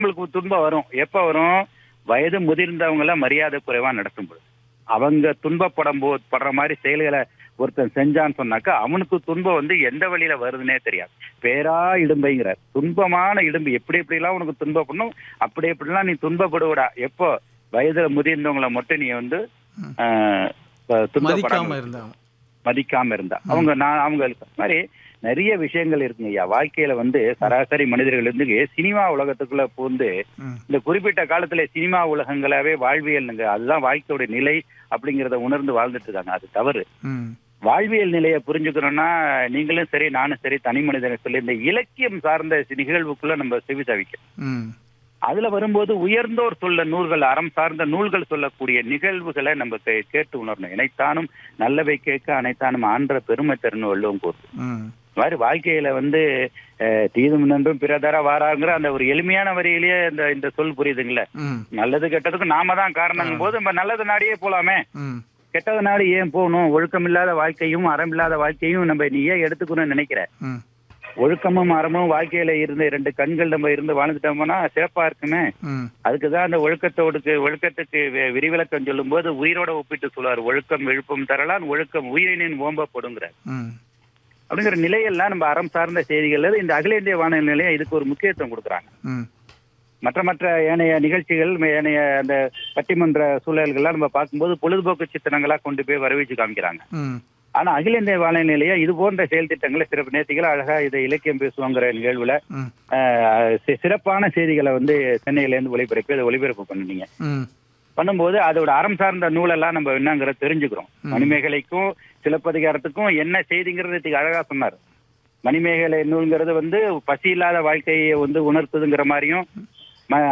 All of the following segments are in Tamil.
உங்களுக்கு துன்பம் வரும் எப்ப வரும் வயது முதிர்ந்தவங்கள மரியாதை குறைவா நடத்தும் பொழுது அவங்க துன்பப்படும் போது படுற மாதிரி செயல்களை ஒருத்தன் செஞ்சான்னு சொன்னாக்கா அவனுக்கு துன்பம் வந்து எந்த வழியில வருதுன்னே தெரியாது பேரா இடும்பைங்கிறார் துன்பமான இடும்பு எப்படி எப்படிலாம் உனக்கு துன்பப்படணும் அப்படி எப்படிலாம் நீ துன்பப்படுவடா எப்போ வயதுல முதிர்ந்தவங்கள மட்டும் நீ வந்து ஆஹ், துன்பப்படாம மதிக்காம இருந்தாங்க மதிக்காம இருந்தா அவங்க நான் அவங்களுக்கு மாதிரி நிறைய விஷயங்கள் இருக்குங்க ஐயா வாழ்க்கையில வந்து சராசரி மனிதர்கள் இருந்து சினிமா உலகத்துக்குள்ள பூந்து ம். இந்த குறிப்பிட்ட காலத்துல சினிமா உலகங்களாவே வாழ்வியல்ங்க அதுதான் வாழ்க்கையோட நிலை அப்படிங்கறத உணர்ந்து வாழ்ந்துட்டு இருக்காங்க அது தவறு ம் வாழ்வியல் நிலையை புரிஞ்சுக்கணும்னா நீங்களும் சரி நானும் சரி தனி மனிதனை சொல்லி இந்த இலக்கியம் சார்ந்த நிகழ்வுக்குள்ள நம்ம செவி தவிக்கணும் ம் அதுல வரும்போது உயர்ந்தோர் சொல்ல நூல்கள் அறம் சார்ந்த நூல்கள் சொல்லக்கூடிய நிகழ்வுகளை நம்ம கே- கேட்டு உணரணும் இணைத்தானும் நல்லவை கேட்க அனைத்தானும் ஆன்ற பெருமை தருன்னு வள்ளுவம் கூறுது ம் இந்த மாதிரி வாழ்க்கையில வந்து அஹ், தீதும் நன்றும் பிறதர வாராங்கிற அந்த ஒரு எளிமையான வரியிலேயே இந்த இந்த சொல் புரியுதுங்களே ம் நல்லது கெட்டதுக்கு நாம தான் காரணங்கும் போது நம்ம நல்லது நாடியே போலாமே ம் கெட்டது நாடு ஏன் போகணும் ஒழுக்கம் இல்லாத வாழ்க்கையும் அறம் இல்லாத வாழ்க்கையும் நம்ம நீ ஏன் எடுத்துக்கணும்னு நினைக்கிற ம் ஒழுக்கமும் அறமும் வாழ்க்கையில இருந்து ரெண்டு கண்கள் நம்ம இருந்து வாழ்ந்துட்டோம்னா சிறப்பா இருக்குமே ம் அதுக்குதான் அந்த ஒழுக்கத்தோடுக்கு ஒழுக்கத்துக்கு வி- விரிவிலக்கம் சொல்லும் போது உயிரோட ஒப்பிட்டு சொல்லுவார் ஒழுக்கம் விழுப்பம் தரலான் ஒழுக்கம் உயிரினின் ஓம்பப்படுங்கிறார் ம் அப்படிங்கிற நிலையெல்லாம் நம்ம அறம் சார்ந்த செய்திகள் இந்த அகில இந்திய வானொலி நிலையம் இதுக்கு ஒரு முக்கியத்துவம் கொடுக்குறாங்க ம் மற்ற மற்ற ஏனைய நிகழ்ச்சிகள் ஏனைய அந்த பட்டிமன்ற சூழல்கள்லாம் நம்ம பார்க்கும்போது பொழுதுபோக்கு சித்திரங்களா கொண்டு போய் வரவேற்று காமிக்கிறாங்க ம் ஆனா அகில இந்திய வானொலி நிலையம் இது போன்ற செயல் திட்டங்களை சிறப்பு நேர்த்திகள் அழகா இதை இலக்கியம் பேசுவோங்கிற நிகழ்வுல ம் ஆஹ், சி- சிறப்பான செய்திகளை வந்து சென்னையில இருந்து ஒளிபரப்பி அதை ஒளிபரப்பு பண்ணுனீங்க ம் பண்ணும்போது அதோட அறம் சார்ந்த நூலெல்லாம் நம்ம என்னங்கிறத தெரிஞ்சுக்கிறோம் மணிமேகலைக்கும் சிலப்பதிகாரத்துக்கும் என்ன செய்திங்கிறது இதுக்கு அழகா சொன்னார் மணிமேகலை நூல்ங்கிறது வந்து பசி இல்லாத வாழ்க்கையை வந்து உணர்த்துதுங்கிற மாதிரியும் ம-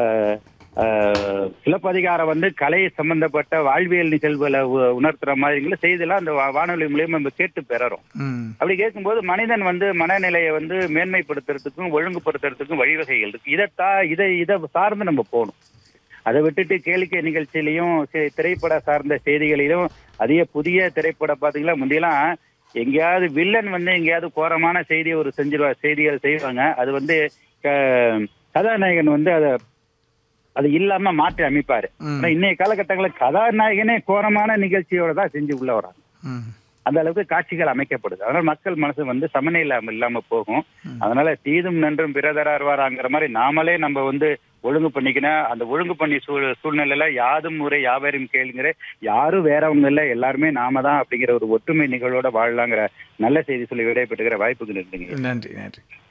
ஆஹ், சிலப்பதிகாரம் வந்து கலை சம்பந்தப்பட்ட வாழ்வியல் நிகழ்வுகளை உ- உணர்த்துற மாதிரிங்கள செய்தியெல்லாம் அந்த வா- வானொலி மூலியமா நம்ம கேட்டு பெறறோம் ம் அப்படி கேட்கும்போது மனிதன் வந்து மனநிலையை வந்து மேன்மைப்படுத்துறதுக்கும் ஒழுங்குபடுத்துறதுக்கும் வழிவகைகள் இருக்கு இதைத்தா இதை இதை சார்ந்து நம்ம போகணும் அதை விட்டுட்டு கேளிக்கை நிகழ்ச்சியிலையும் சி- திரைப்பட சார்ந்த செய்திகளிலும் அதிக புதிய திரைப்படம் பாத்தீங்களா முந்தையெல்லாம் எங்கேயாவது வில்லன் வந்து எங்கேயாவது கோரமான செய்தியை ஒரு செஞ்சிருவா செய்திகள் செய்வாங்க அது வந்து க- கதாநாயகன் வந்து அதை அது இல்லாம மாற்றி அமைப்பாரு ம். ஆனா இன்னைய காலகட்டங்களில் கதாநாயகனே கோரமான நிகழ்ச்சியோட தான் செஞ்சு உள்ள வராங்க ம் அந்த அளவுக்கு காட்சிகள் அமைக்கப்படுது அதனால மக்கள் மனசு வந்து சமநிலை இல்லாம போகும் அதனால தீதும் நன்றும் பிறதரார்வாராங்கிற மாதிரி நாமளே நம்ம வந்து ஒழுங்கு பண்ணிக்கணும் அந்த ஒழுங்கு பண்ணி சூழ் சூழ்நிலையில யாதும் முறை யாவரும் கேளுங்கிற யாரும் வேறவங்க இல்ல எல்லாருமே நாம தான் அப்படிங்கிற ஒரு ஒற்றுமை நிகழ்வோட வாழலாங்கிற நல்ல செய்தி சொல்லி விடைபெற்றுகிற வாய்ப்புகள் இருக்குங்க நன்றி நன்றி